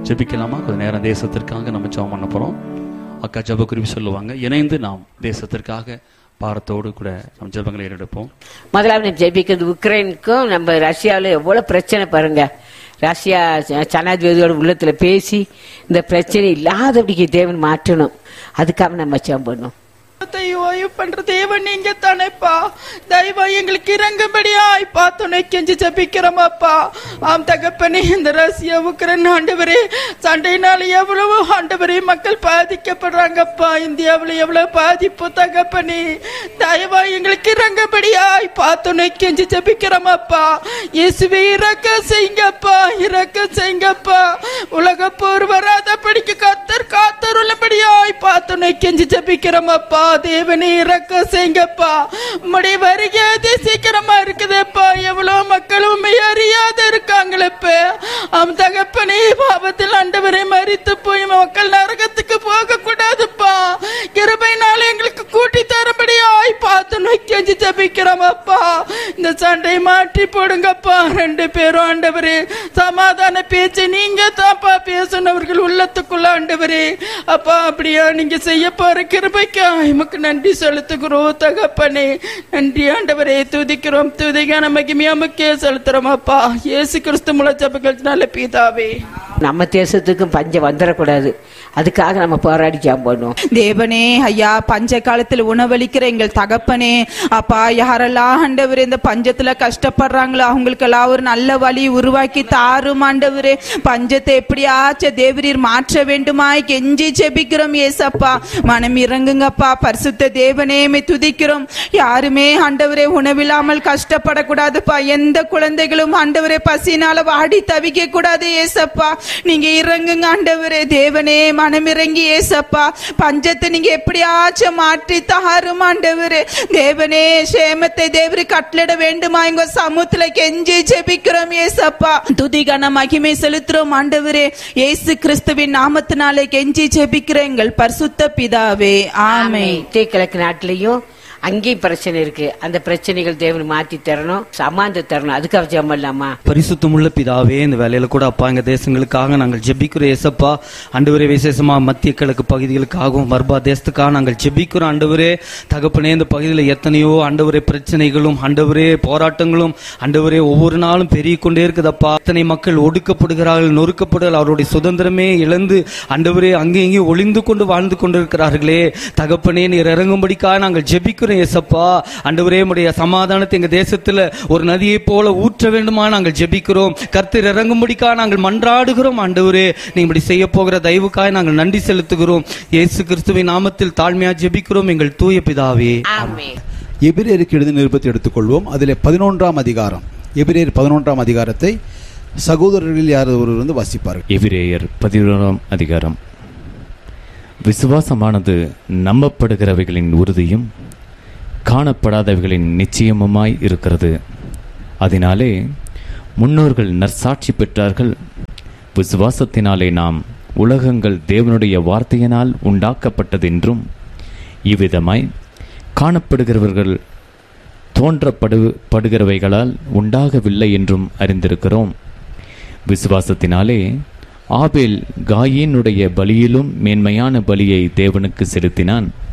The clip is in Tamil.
ஜெபிக்கலாமா கொஞ்ச நேரம் தேசத்திற்காக நம்ம ஜெபம் பண்ண போறோம் அக்கா ஜெப குறிப்பு சொல்லுவாங்க இணைந்து நாம் தேசத்திற்காக பாரத்தோடு கூட நம் ஜெபங்களை எடுப்போம் முதலாவது ஜெபிக்கிறது உக்ரைனுக்கும் நம்ம ரஷ்யாவில் எவ்வளோ பிரச்சனை பாருங்க ரஷ்யா ஜ- ஜனாதிபதியோட உள்ளத்துல பேசி இந்த பிரச்சனை இல்லாதபடிக்கு தேவன் மாற்றணும் அதுக்காக நம்ம ஜெபம் பண்ணணும் ஓய்வு பண்ற தேவன் நீங்க தானேப்பா தயவா எங்களுக்கு இறங்கும்படியாய் பார்த்துனை கெஞ்சி ஜபிக்கிறோமாப்பா ஆம் தகப்பனே இந்த ரஷ்யா உக்ரைன் ஆண்டவரே சண்டையினால எவ்வளவு ஆண்டவரே மக்கள் பாதிக்கப்படுறாங்கப்பா இந்தியாவுல எவ்வளவு பாதிப்பு தகப்பனே தயவா எங்களுக்கு இறங்கும்படியாய் பார்த்துனை கெஞ்சி ஜபிக்கிறோமாப்பா இயேசுவே இறக்க செய்யுங்கப்பா இறக்க செய்யுங்கப்பா உலக போர் வராத படிக்க கத்தர் காத்தருள்ளபடியாய் பார்த்துனை கெஞ்சி ஜபிக்கிறோமப்பா தேவனே இறக்க செய்யுங்கப்பா உம்முடைய வருகை அதி சீக்கிரமா இருக்குதேப்பா எவ்வளவு மக்கள் உண்மை அறியாத இருக்காங்களேப்ப அவன் தகப்பனே பாவத்தில் ஆண்டவரை மறித்து போய் மக்கள் நரகத்துக்கு போக கூடாதுப்பா கிருபைனால எங்களுக்கு கூட்டி தரும்படியாய் பார்த்து நோக்கி கெஞ்சி ஜபிக்கிறோமப்பா இந்த சண்டை மாற்றி போடுங்கப்பா ரெண்டு பேரும் ஆண்டவரே சமாதான பேச்சு நீங்க தான்ப்பா பேசுனவர்கள் உள்ளத்துக்குள்ள ஆண்டவரே அப்பா அப்படியா நீங்க செய்ய போற கிருபைக்கா எமக்கு நன்றி செலுத்துகிறோம் தகப்பனே நன்றி ஆண்டவரே துதிக்கிறோம் துதிக்கான மகிமையா முக்கிய செலுத்துறோம் அப்பா இயேசு கிறிஸ்து முளை ஜபங்கள் நல்ல பீதாவே நம்ம தேசத்துக்கும் பஞ்சம் வந்துடக்கூடாது அதுக்காக நம்ம போராடி ஜெபம் பண்ணுவோம் தேவனே ஐயா பஞ்ச காலத்தில் உணவளிக்கிற எங்கள் தகப்பனே அப்பா யாரெல்லாம் ஆண்டவர் இந்த பஞ்சத்துல கஷ்டப்படுறாங்களோ அவங்களுக்கெல்லாம் ஒரு நல்ல வழி உருவாக்கி தாரும் ஆண்டவரே பஞ்சத்தை எப்படியாச்சும் தேவரீர் மாற்ற வேண்டுமாய் கெஞ்சி ஜெபிக்கிறோம் ஏசப்பா மனம் இறங்குங்கப்பா பரிசுத்த தேவனே மே துதிக்கிறோம் யாருமே ஆண்டவரே உணவில்லாமல் கஷ்டப்படக்கூடாதுப்பா எந்த குழந்தைகளும் ஆண்டவரே பசினால வாடி தவிக்க கூடாது ஏசப்பா நீங்க இறங்குங்க ஆண்டவரே தேவனே மனம் இறங்கி ஏசப்பா பஞ்சத்தை நீங்க எப்படியாச்சும் மாற்றி தாரும் ஆண்டவரே தேவனே சேமத்தை தேவரி கட்டளிட வேண்டுமா எங்க சமூகத்துல கெஞ்சி ஜெபிக்கிறோம் ஏசப்பா துதிகன மகிமை செலுத்துறோம் ஆண்டவரே இயேசு கிறிஸ்துவின் நாமத்தினாலே கெஞ்சி ஜெபிக்கிற எங்கள் பரிசுத்த பிதாவே ஆமே மத்திய கிழக்கு நாட்டிலையும் அங்கேயும் பிரச்சனை இருக்கு அந்த பிரச்சனைகள் தேவன் மாத்தி தரணும் சமாந்த தரணும் அதுக்காக ஜெபம் பண்ணலாமா பரிசுத்தமுள்ள பிதாவே இந்த வேலையில கூட அப்பா எங்க தேசங்களுக்காக நாங்கள் ஜெபிக்கிறோம் ஏசப்பா அண்டுவரே விசேஷமா மத்திய கிழக்கு பகுதிகளுக்காகவும் மர்பா தேசத்துக்காக நாங்கள் ஜெபிக்கிறோம் ஆண்டவரே தகப்பனே இந்த பகுதியில் எத்தனையோ ஆண்டவரே பிரச்சனைகளும் ஆண்டவரே போராட்டங்களும் ஆண்டவரே ஒவ்வொரு நாளும் பெருகிக் கொண்டே இருக்குதப்பா எத்தனை மக்கள் ஒடுக்கப்படுகிறார்கள் நொறுக்கப்படுகிறார்கள் அவருடைய சுதந்திரமே இழந்து ஆண்டவரே அங்கே இங்கே ஒளிந்து கொண்டு வாழ்ந்து கொண்டிருக்கிறார்களே தகப்பனே நீர் இறங்கும்படிக்காக நாங்கள் ஜெபிக்கிறோம் ஏசப்பா ஆண்டவரே உடைய சமாதானத்தை எங்க தேசத்துல ஒரு நதியை போல ஊற்ற வேண்டுமா நாங்கள் ஜெபிக்கிறோம் கர்த்தர் இறங்கும்படிக்காக நாங்கள் மன்றாடுகிறோம் ஆண்டவரே நீ இப்படி செய்ய போகிற தயவுக்காக நாங்கள் நன்றி செலுத்துகிறோம் இயேசு கிறிஸ்துவின் நாமத்தில் தாழ்மையா ஜெபிக்கிறோம் எங்கள் தூய பிதாவே ஆமே எபிரேருக்கு எழுதின நிருபத்தை எடுத்துக்கொள்வோம் அதில் பதினொன்றாம் அதிகாரம் எபிரேயர் பதினொன்றாம் அதிகாரத்தை சகோதரர்களில் யார் ஒருவர் வந்து வாசிப்பார்கள் எபிரேயர் பதினோராம் அதிகாரம் விசுவாசமானது நம்பப்படுகிறவைகளின் உறுதியும் காணப்படாதவைகளின் நிச்சயமுமாய் இருக்கிறது அதனாலே முன்னோர்கள் நற்சாட்சி பெற்றார்கள் விசுவாசத்தினாலே நாம் உலகங்கள் தேவனுடைய வார்த்தையினால் உண்டாக்கப்பட்டதென்றும் இவ்விதமாய் காணப்படுகிறவர்கள் தோன்றப்படு படுகிறவைகளால் உண்டாகவில்லை என்றும் அறிந்திருக்கிறோம் விசுவாசத்தினாலே ஆபேல் காயினுடைய பலியிலும் மேன்மையான பலியை தேவனுக்கு செலுத்தினான்